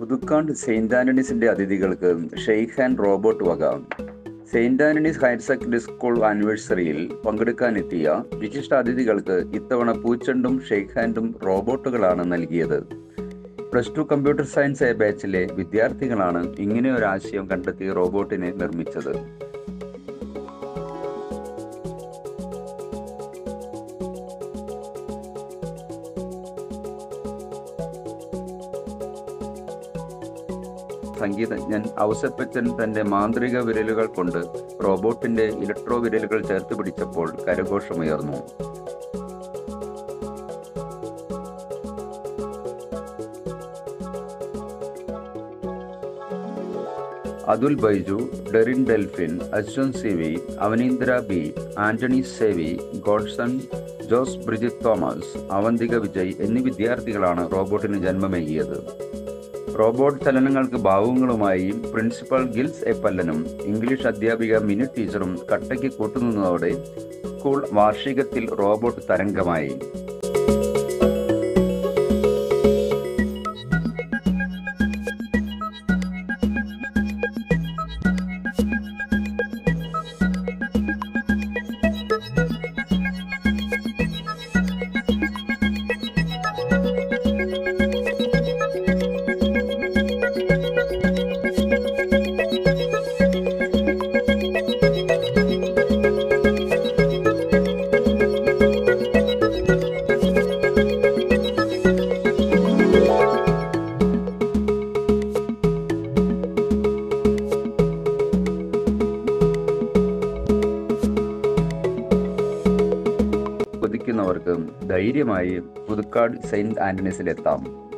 പുതുക്കാണ്ട് saint ആന്റണീസിന്റെ അതിഥികൾക്ക് shake and robot വക saint Antony's higher secondary school ആനിവേഴ്സറിയിൽ പങ്കെടുക്കാനെത്തിയ വിശിഷ്ട അതിഥികൾക്ക് ഇത്തവണ പൂച്ചെണ്ടും ഷെയ്ഖ് ഹാൻഡും റോബോട്ടുകളാണ് നൽകിയത് plus two computer science A ബാച്ചിലെ വിദ്യാർത്ഥികളാണ് ഇങ്ങനെ ഒരു ആശയം കണ്ടെത്തി റോബോട്ടിനെ നിർമ്മിച്ചത് സംഗീതജ്ഞൻ ഔസപ്പച്ചൻ തന്റെ മാന്ത്രിക വിരലുകൾ കൊണ്ട് റോബോട്ടിന്റെ ഇലക്ട്രോ വിരലുകൾ ചേർത്ത് പിടിച്ചപ്പോൾ കരഘോഷമുയർന്നു Atul Baiju Derin Delfin Ashwan C V Avaneendra B Antony Sevi Godson Jose Brijith Thomas Avanthika Vijay എന്നീ വിദ്യാർത്ഥികളാണ് റോബോട്ടിന് ജന്മമേകിയത് റോബോട്ട് ചലനങ്ങൾക്ക് ഭാവങ്ങളുമായി പ്രിൻസിപ്പൽ ഗിൽസ് എപ്പല്ലനും ഇംഗ്ലീഷ് അധ്യാപിക മിനി ടീച്ചറും കട്ടയ്ക്ക് കൂട്ടുനിന്നതോടെ സ്കൂൾ വാർഷികത്തിൽ റോബോട്ട് തരംഗമായി കൊതിക്കുന്നവർക്ക് ധൈര്യമായി പുതുക്കാട് സെയിന്റ് ആന്റണീസിലെത്താം